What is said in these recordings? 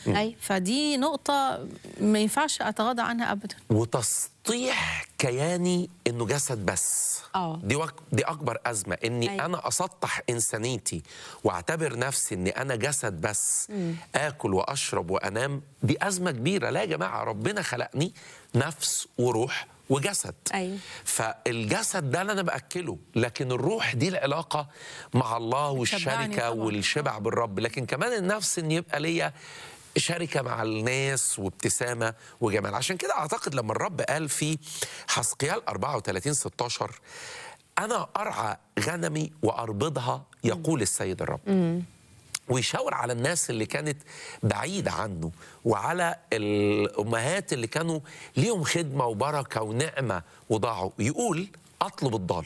أيوة. فدي نقطه ما ينفعش اتغاضى عنها ابدا وتسطيح كياني انه جسد بس آه. دي وك... دي اكبر ازمه اني أيوة. انا اسطح انسانيتي واعتبر نفسي اني انا جسد بس اكل واشرب وانام دي ازمه كبيره لا يا جماعه ربنا خلقني نفس وروح وجسد أيوة. فالجسد ده اللي انا باكله لكن الروح دي العلاقه مع الله والشركه طبعاً. والشبع بالرب لكن كمان النفس ان يبقى ليا شركة مع الناس وابتسامة وجمال عشان كده أعتقد لما الرب قال في حسقيال 34 16 أنا أرعى غنمي وأربضها يقول السيد الرب ويشاور على الناس اللي كانت بعيدة عنه وعلى الأمهات اللي كانوا ليهم خدمة وبركة ونعمة وضاعوا يقول أطلب الضال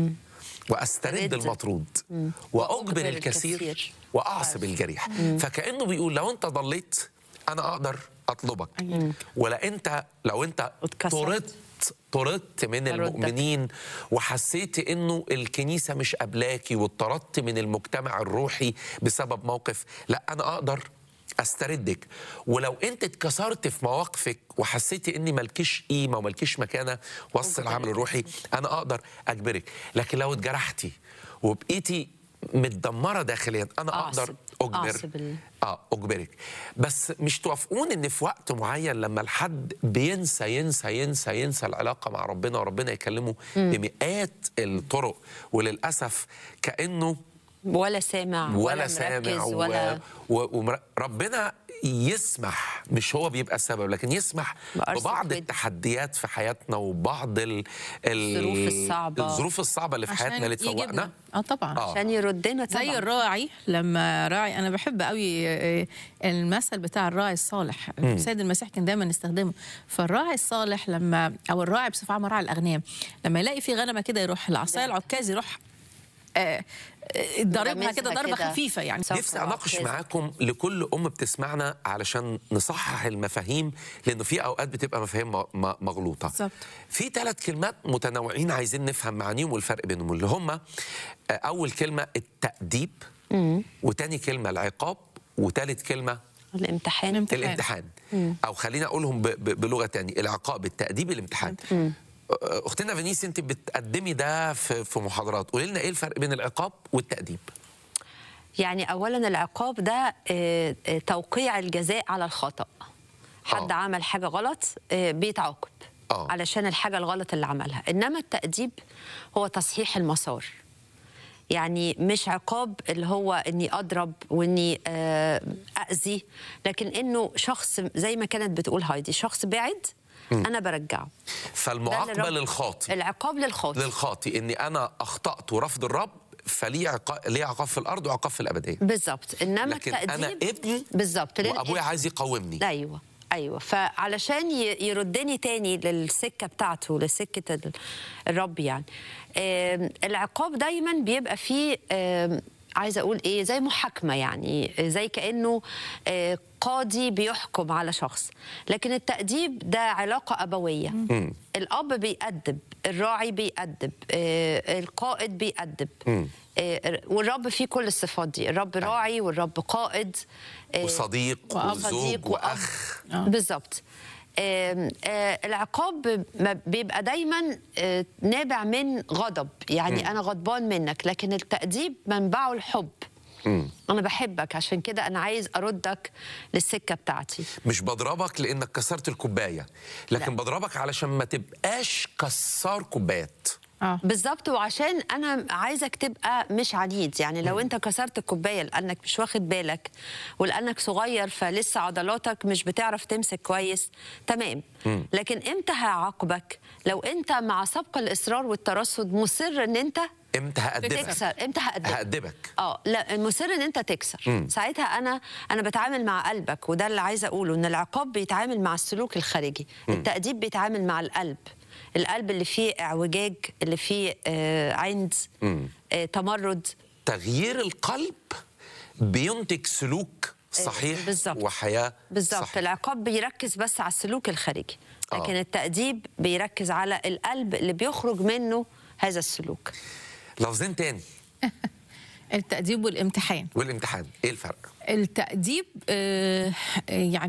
وأسترد أسترد. المطرود وأجبر وأجبر الكثير الكثير. وأعصب الجريح فكأنه بيقول لو أنت ضليت أنا أقدر أطلبك ولا أنت لو أنت واتكسرت. طردت طردت من أردك. المؤمنين وحسيت انه الكنيسه مش قبلاكي واتطردت من المجتمع الروحي بسبب موقف لا انا اقدر استردك ولو انت اتكسرت في مواقفك وحسيتي اني مالكيش قيمه ومالكيش مكانه وسط العمل الروحي انا اقدر اجبرك لكن لو اتجرحتي وبقيتي متدمره داخليا انا اقدر أعصب. اجبر أعصب ال- اه اجبرك بس مش توافقون ان في وقت معين لما الحد بينسى ينسى ينسى ينسى العلاقه مع ربنا وربنا يكلمه بمئات الطرق وللاسف كانه ولا سامع ولا سامع مركز و... ولا و... ومر... ربنا يسمح مش هو بيبقى السبب لكن يسمح بأرسل ببعض ود. التحديات في حياتنا وبعض ال... ال... الظروف الصعبة. الظروف الصعبه اللي في حياتنا اللي يجيبنا. تفوقنا اه طبعا آه. عشان يردنا طبعا زي الراعي لما راعي انا بحب قوي آه، المثل بتاع الراعي الصالح السيد المسيح كان دايما يستخدمه فالراعي الصالح لما او الراعي بصفه عامه راعي الاغنام لما يلاقي في غنمه كده يروح العصايه العكاز يروح آه، آه، ضاربها رامزها كده ضربه كده. خفيفه يعني صح. نفسي اناقش وعكازة. معاكم لكل ام بتسمعنا علشان نصحح المفاهيم لانه في اوقات بتبقى مفاهيم م- م- مغلوطه بالظبط. في ثلاث كلمات متنوعين عايزين نفهم معانيهم والفرق بينهم اللي هم آه، اول كلمه التاديب وتاني كلمه العقاب وتالت كلمه الامتحان الامتحان. الامتحان او خلينا اقولهم ب- ب- بلغه تانية العقاب التاديب الامتحان اختنا فينيس انت بتقدمي ده في في محاضرات قولي لنا ايه الفرق بين العقاب والتاديب يعني اولا العقاب ده آه، آه، توقيع الجزاء على الخطا حد آه. عمل حاجه غلط آه، بيتعاقب آه. علشان الحاجه الغلط اللي عملها انما التاديب هو تصحيح المسار يعني مش عقاب اللي هو اني اضرب واني آه، اذي لكن انه شخص زي ما كانت بتقول هايدي شخص بعد انا برجعه ده فالمعاقبه اللي الرب- للخاطئ العقاب للخاطئ للخاطئ اني انا اخطات ورفض الرب فليه عقاب ليه عقاب في الارض وعقاب في الابديه بالظبط انما لكن التاديب انا ابني بالظبط لأن وابويا عايز يقاومني ايوه ايوه فعلشان ي- يردني تاني للسكه بتاعته لسكه ال- الرب يعني آم، العقاب دايما بيبقى فيه آم، عايزه اقول ايه زي محاكمه يعني زي كانه آه، قاضي بيحكم على شخص لكن التاديب ده علاقه ابويه الاب بيأدب الراعي بيأدب آه، القائد بيأدب آه، والرب فيه كل الصفات دي الرب راعي والرب قائد آه، وصديق وأب. وزوج صديق وأب. واخ بالظبط آم، آه، العقاب ما بيبقى دايما آه، نابع من غضب يعني انا غضبان منك لكن التأديب منبعه الحب انا بحبك عشان كده انا عايز اردك للسكه بتاعتي مش بضربك لانك كسرت الكوبايه لكن لا. بضربك علشان ما تبقاش كسار كوبايات اه بالظبط وعشان انا عايزك تبقى مش عنيد يعني لو انت كسرت الكوبايه لانك مش واخد بالك ولانك صغير فلسه عضلاتك مش بتعرف تمسك كويس تمام لكن امتى هعاقبك لو انت مع سبق الاصرار والترصد مصر ان انت امتى هأدبك تكسر امتى هأدبك هأدبك اه لا مصر ان انت تكسر ساعتها انا انا بتعامل مع قلبك وده اللي عايزه اقوله ان العقاب بيتعامل مع السلوك الخارجي التأديب بيتعامل مع القلب القلب اللي فيه اعوجاج اللي فيه آه عند آه تمرد تغيير القلب بينتج سلوك صحيح بالظبط. وحياه بالظبط صحيح. العقاب بيركز بس على السلوك الخارجي لكن آه. التأديب بيركز على القلب اللي بيخرج منه هذا السلوك لفظين تاني التأديب والامتحان والامتحان ايه الفرق التأديب آه، يعني